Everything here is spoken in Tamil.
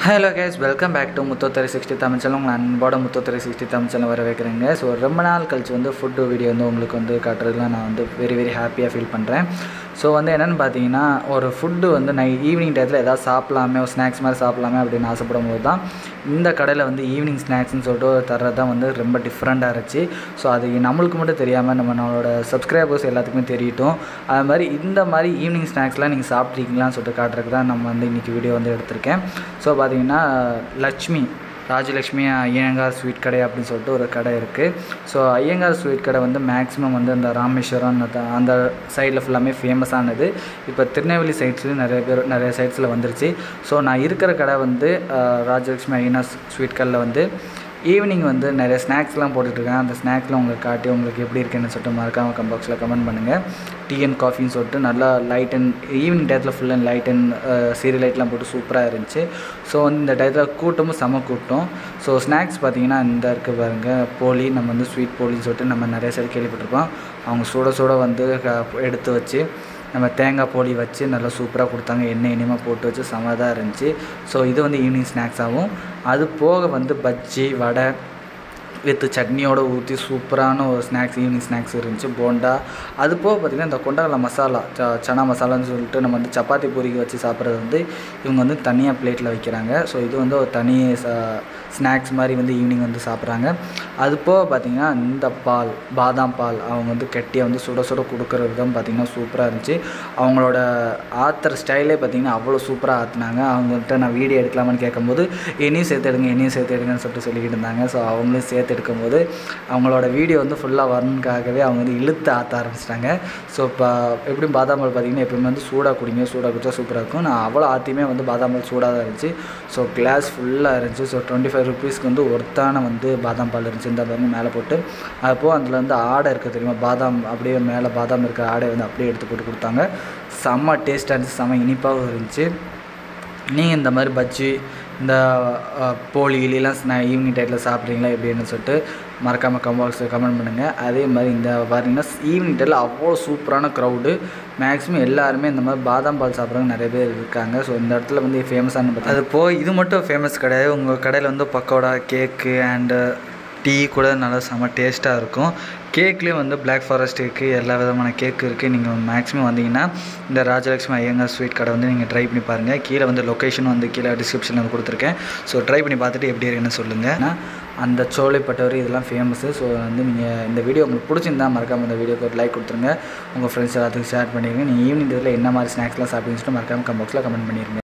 hello guys welcome back to முத்தோ த்ரீ சிக்ஸ்டி தமிழ் சேனல் உங்களை அன்போட முத்தோ த்ரீ சிக்ஸ்டி தமிழ் சேனல் வர வைக்கிறேங்க ஸோ ரொம்ப நாள் கழிச்சு வந்து ஃபுட்டு வீடியோ வந்து உங்களுக்கு வந்து காட்டுறதுல நான் வந்து வெரி வெரி ஹாப்பியாக ஃபீல் பண்ணுறேன் ஸோ வந்து என்னென்னு பார்த்தீங்கன்னா ஒரு ஃபுட்டு வந்து நை ஈவினிங் டயத்தில் எதாவது சாப்பிட்லாமே ஒரு ஸ்நாக்ஸ் மாதிரி சாப்பிட்லாமே அப்படின்னு ஆசைப்படும் போது தான் இந்த கடையில் வந்து ஈவினிங் ஸ்நாக்ஸ்னு சொல்லிட்டு தர்றது தான் வந்து ரொம்ப டிஃப்ரெண்ட்டாக இருந்துச்சு ஸோ அது நம்மளுக்கு மட்டும் தெரியாமல் நம்ம நம்மளோட சப்ஸ்கிரைபர்ஸ் எல்லாத்துக்குமே தெரியட்டும் அது மாதிரி இந்த மாதிரி ஈவினிங் ஸ்நாக்ஸ்லாம் நீங்கள் சாப்பிட்ருக்கீங்களான்னு சொல்லிட்டு காட்டுறதுக்கு தான் நம்ம வந்து இன்றைக்கி வீடியோ வந்து எடுத்திருக்கேன் ஸோ பார்த்தீங்கன்னா லக்ஷ்மி ராஜலக்ஷ்மி ஐயங்கார் ஸ்வீட் கடை அப்படின்னு சொல்லிட்டு ஒரு கடை இருக்குது ஸோ ஐயங்கார் ஸ்வீட் கடை வந்து மேக்ஸிமம் வந்து அந்த ராமேஸ்வரம் அந்த- அந்த சைடில் ஃபுல்லாமே ஃபேமஸானது இப்போ திருநெல்வேலி சைட்ஸ்லையும் நிறைய பேர் நிறைய சைட்ஸில் வந்துருச்சு ஸோ நான் இருக்கிற கடை வந்து அஹ், ராஜலக்ஷ்மி ஐயனார் ஸ்வீட் கடையில் வந்து ஈவினிங் வந்து நிறைய ஸ்நாக்ஸ்லாம் போட்டுட்ருக்கேன் அந்த ஸ்நாக்ஸ்லாம் உங்களுக்கு காட்டி உங்களுக்கு எப்படி இருக்குன்னு சொல்லிட்டு மறக்காமல் கம் பாக்ஸில் கமெண்ட் பண்ணுங்கள் டீ அண்ட் காஃபின்னு சொல்லிட்டு நல்லா லைட் அண்ட் ஈவினிங் டயத்தில் full and light and serial லைட்லாம் போட்டு சூப்பராக இருந்துச்சு ஸோ வந்து இந்த டயத்தில் கூட்டமும் செம கூட்டம் ஸோ ஸ்நாக்ஸ் பார்த்தீங்கன்னா இந்த இருக்குது பாருங்கள் போலி நம்ம வந்து ஸ்வீட் போலின்னு சொல்லிட்டு நம்ம நிறைய சைடு கேள்விப்பட்டிருப்போம் அவங்க சுட சுட வந்து க- எடுத்து வச்சு நம்ம தேங்காய் போலி வச்சு நல்லா சூப்பராக கொடுத்தாங்க எண்ணெய் எண்ணெயமாக போட்டு வச்சு செமதாக இருந்துச்சு ஸோ இது வந்து ஈவினிங் ஸ்நாக்ஸாகவும் அது போக வந்து பஜ்ஜி வடை வித் சட்னியோட ஊற்றி சூப்பரான ஒரு ஸ்நாக்ஸ் ஈவினிங் ஸ்நாக்ஸ் இருந்துச்சு போண்டா அது போக பார்த்திங்கன்னா இந்த கொண்டக்கடலை மசாலா ச சனா மசாலான்னு சொல்லிட்டு நம்ம வந்து சப்பாத்தி பூரிக்கு வச்சு சாப்பிட்றது வந்து இவங்க வந்து தனியாக பிளேட்டில் வைக்கிறாங்க ஸோ இது வந்து ஒரு தனி ஸ்நாக்ஸ் மாதிரி வந்து ஈவினிங் வந்து சாப்பிட்றாங்க அது போக பார்த்திங்கன்னா இந்த பால் பாதாம் பால் அவங்க வந்து கெட்டியாக வந்து சுட சுட கொடுக்குற விதம் பார்த்திங்கன்னா சூப்பராக இருந்துச்சு அவங்களோட ஆத்தர் ஸ்டைலே பார்த்திங்கன்னா அவ்வளோ சூப்பராக ஆற்றுனாங்க அவங்கள்ட்ட நான் வீடியோ எடுக்கலாமான்னு கேட்கும்போது என்னையும் சேர்த்து எடுங்க என்னையும் சேர்த்து எடுங்கன்னு சொல்லிட்டு சொல்லிக்கிட்டு இருந்தாங்க ஸோ அவங்களும் சேர்த்து எடுக்கும்போது அவங்களோட வீடியோ வந்து ஃபுல்லாக வரணுக்காகவே அவங்க வந்து இழுத்து ஆற்ற ஆரம்பிச்சிட்டாங்க ஸோ இப்போ எப்படியும் பாதாம் பால் பார்த்திங்கன்னா எப்பவுமே வந்து சூடாக குடிங்க சூடாக குடிச்சா சூப்பராக இருக்கும் நான் அவ்வளோ ஆற்றியுமே வந்து பாதாம் பால் சூடாக தான் இருந்துச்சு ஸோ கிளாஸ் ஃபுல்லாக இருந்துச்சு ஸோ டுவெண்ட்டி ஃபைவ் ருபீஸ்க்கு வந்து ஒர்த்தான வந்து பாதாம் பால் இருந்துச்சு இந்த பாருங்க மேலே போட்டு அப்போது அதில் வந்து ஆடை இருக்குது தெரியுமா பாதாம் அப்படியே மேலே பாதாம் இருக்க ஆடை வந்து அப்படியே எடுத்து போட்டு கொடுத்தாங்க செம்ம டேஸ்ட்டாக இருந்துச்சு செம்ம இனிப்பாகவும் இருந்துச்சு நீங்கள் இந்த மாதிரி பஜ்ஜி இந்த அஹ், போலி இலிலாம் ஸ்நா ஈவினிங் டைத்தில் சாப்பிட்றீங்களா எப்படின்னு சொல்லிட்டு மறக்காமல் கமெண்ட்ஸில் கமெண்ட் பண்ணுங்கள் அதே மாதிரி இந்த பார்த்தீங்கன்னா ஈவினிங் டைத்தில் அவ்வளோ சூப்பரான க்ரௌடு மேக்ஸிமம் எல்லாருமே இந்த மாதிரி பாதாம் பால் சாப்பிட்றவங்க நிறைய பேர் இருக்காங்க ஸோ இந்த இடத்துல வந்து ஃபேமஸான அது போய் இது மட்டும் ஃபேமஸ் கிடையாது உங்கள் கடையில் வந்து பக்கோடா கேக்கு அண்டு டீ கூட நல்லா செம்ம டேஸ்ட்டாக இருக்கும் கேக்லேயும் வந்து பிளாக் ஃபாரஸ்ட் இருக்குது எல்லா விதமான கேக் இருக்குது நீங்கள் மேக்ஸிமம் வந்தீங்கன்னா இந்த ராஜலக்ஷ்மி ஐயங்கார் ஸ்வீட் கடை வந்து நீங்கள் ட்ரை பண்ணி பாருங்கள் கீழே வந்து லொக்கேஷன் வந்து கீழே டிஸ்கிரிப்ஷனில் வந்து கொடுத்துருக்கேன் ஸோ ட்ரை பண்ணி பார்த்துட்டு எப்படி இருக்குன்னு சொல்லுங்கள் ஏன்னா அந்த சோலைப்பட்டவர் இதெல்லாம் ஃபேமஸு ஸோ வந்து நீங்கள் இந்த வீடியோ உங்களுக்கு பிடிச்சிருந்தா மறக்காமல் இந்த வீடியோக்கு ஒரு லைக் கொடுத்துருங்க உங்கள் ஃப்ரெண்ட்ஸ் எல்லாத்துக்கும் ஷேர் பண்ணிடுங்க நீங்கள் ஈவினிங் இதில் என்ன மாதிரி ஸ்நாக்ஸ்லாம் சாப்பிடுங்கன்னு சொல்லிட்டு மறக்காமல் கமெண்ட்ஸில் கமெண்ட் பண்ணிடுங்க